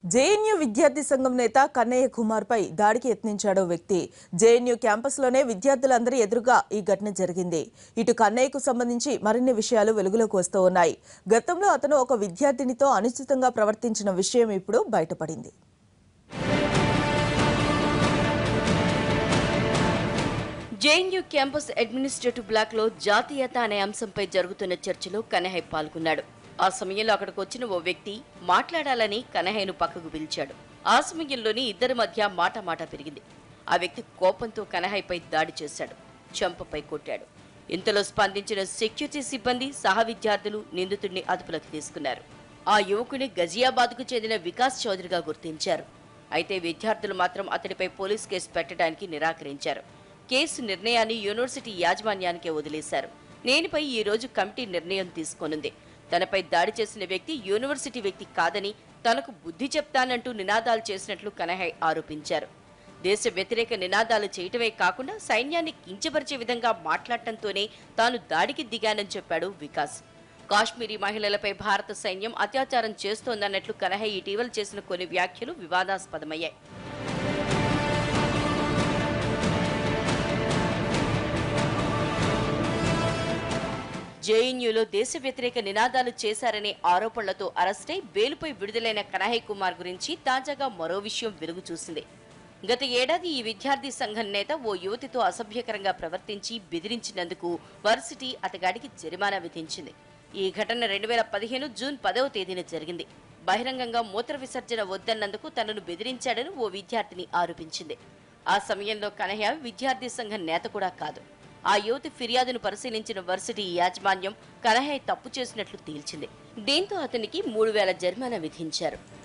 JNU విద్యార్థి సంఘం నేత కన్నయ్య కుమార్ పై దాడికి యత్నించాడు ఓ వ్యక్తి జేఎన్యూ క్యాంపస్లోనే విద్యార్థులందరి ఎదురుగా ఈ ఘటన జరిగింది ఇటు కన్నయ్యకు సంబంధించి మరిన్ని విషయాలు వెలుగులోకి వస్తూ ఉన్నాయి గతంలో అతను ఒక విద్యార్థినితో అనుచితంగా ప్రవర్తించిన విషయం ఇప్పుడు బయటపడింది జేఎన్యూ క్యాంపస్ అడ్మినిస్ట్రేటివ్ బ్లాక్ లో జాతీయత అనే అంశంపై జరుగుతున్న చర్చలో కనహై పాల్గొన్నాడు ఆ సమయంలో అక్కడికి వచ్చిన ఓ వ్యక్తి మాట్లాడాలని కనహయ్యను పక్కకు పిలిచాడు ఆ సమయంలోనే ఇద్దరి మధ్య మాట మాట పెరిగింది ఆ వ్యక్తి కోపంతో కనహయ్యపై దాడి చేశాడు చెంపపై కొట్టాడు ఇంతలో స్పందించిన సెక్యూరిటీ సిబ్బంది సహ విద్యార్థులు నిందితుడిని అదుపులోకి తీసుకున్నారు ఆ యువకుని గజియాబాద్కు చెందిన వికాస్ చౌదరిగా గుర్తించారు అయితే విద్యార్థులు మాత్రం అతడిపై పోలీస్ కేసు పెట్టడానికి నిరాకరించారు కేసు నిర్ణయాన్ని యూనివర్సిటీ యాజమాన్యానికే వదిలేశారు నేనిపై ఈ రోజు కమిటీ నిర్ణయం తీసుకోనుంది తనపై దాడి చేసిన వ్యక్తి యూనివర్సిటీ వ్యక్తి కాదని తనకు బుద్ధి చెప్తానంటూ నినాదాలు చేసినట్లు కనహై ఆరోపించారు దేశ వ్యతిరేక నినాదాలు చేయటమే కాకుండా సైన్యాన్ని కించపరిచే విధంగా మాట్లాడటంతోనే తాను దాడికి దిగానని చెప్పాడు వికాస్ కాశ్మీరీ మహిళలపై భారత సైన్యం అత్యాచారం చేస్తోందన్నట్లు కనహై ఇటీవల చేసిన కొన్ని వ్యాఖ్యలు వివాదాస్పదమయ్యాయి జేఎన్యూలో దేశ వ్యతిరేక నినాదాలు చేశారనే ఆరోపణలతో అరెస్టై బెయిలుపై విడుదలైన కనహయ్ కుమార్ గురించి తాజాగా మరో విషయం వెలుగు చూసింది గత ఏడాది ఈ విద్యార్థి సంఘం నేత ఓ యువతితో అసభ్యకరంగా ప్రవర్తించి బెదిరించినందుకు వర్సిటీ అతగాడికి జరిమానా విధించింది ఈ ఘటన రెండు వేల పదిహేను జూన్ పదవ తేదీన జరిగింది బహిరంగంగా మూత్ర విసర్జన వద్దన్నందుకు తనను బెదిరించాడని ఓ విద్యార్థిని ఆరోపించింది ఆ సమయంలో కనహ్య విద్యార్థి సంఘం నేత కూడా కాదు ఆ యువతి ఫిర్యాదును పరిశీలించిన వర్సిటీ యాజమాన్యం కనహయ్ తప్పు చేసినట్లు తేల్చింది దీంతో అతనికి మూడు వేల జరిమానా విధించారు